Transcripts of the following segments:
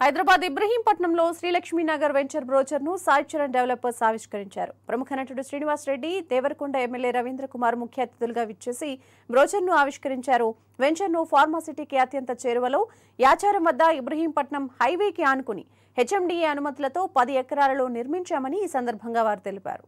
హైదరాబాద్ ఇబ్రహీంపట్నంలో Srilakshmi Nagar venture brochure ను Sai Charan developers ఆవిష్కరించారు ప్రముఖ నటుడు శ్రీనివాస్ రెడ్డి దేవరకొండ ఎమ్మెల్యే రవీంద్ర కుమార్ ముఖ్య అతిథులుగా విచ్చేసి బ్రోచర్ ను ఆవిష్కరించారు వెంచర్ ను ఫార్మాసిటీకి అత్యంత చేరువలో యాచారం వద్ద ఇబ్రహీంపట్నం హైవేకి ఆనుకుని హెచ్ఎండిఏ అనుమతులతో పది ఎకరాలలో నిర్మించామని ఈ సందర్భంగా వారు తెలిపారు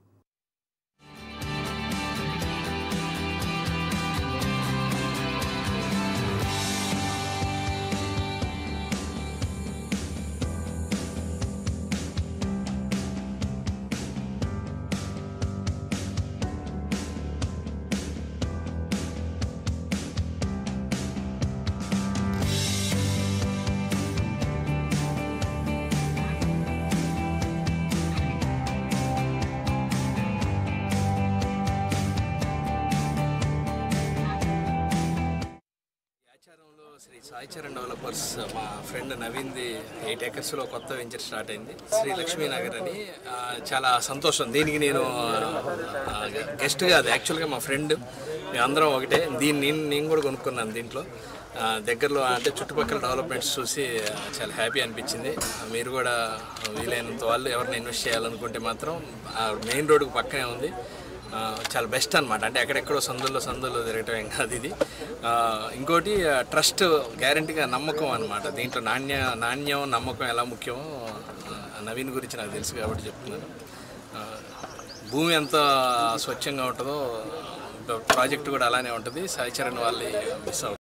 ఆచారంలో శ్రీ సాయి చరణ్ డెవలపర్స్ మా ఫ్రెండ్ నవీన్ది ఎయిట్ ఎకర్స్లో కొత్త వెంచర్ స్టార్ట్ అయింది శ్రీ లక్ష్మీనగర్ అని ఆ, చాలా సంతోషం దీనికి నేను గెస్ట్ కాదు యాక్చువల్గా మా ఫ్రెండ్ మేము అందరం ఒకటే దీన్ని నేను నేను కూడా కొనుక్కున్నాను దీంట్లో ఆ, దగ్గరలో అంటే చుట్టుపక్కల డెవలప్మెంట్స్ చూసి ఆ, చాలా హ్యాపీ అనిపించింది ఆ, మీరు కూడా వీలైనంత వాళ్ళు ఎవరిని ఇన్వెస్ట్ చేయాలనుకుంటే మాత్రం మెయిన్ రోడ్డుకు పక్కనే ఉంది ఆ, చాలా బెస్ట్ అనమాట అంటే ఎక్కడెక్కడో సందుల్లో సందుల్లో తిరగటం ఏం కాదు ఇది ఆ, ఇంకోటి ట్రస్ట్ గ్యారంటీగా నమ్మకం అనమాట దీంట్లో నాణ్య నాణ్యం నమ్మకం ఎలా ముఖ్యమో ఆ, నవీన్ గురించి నాకు తెలుసు కాబట్టి చెప్తున్నాను ఆ, భూమి ఎంత స్వచ్ఛంగా ఉంటుందో ప్రాజెక్ట్ కూడా అలానే ఉంటుంది సాయి చరణ్ వాళ్ళని మిస్ అవుతుంది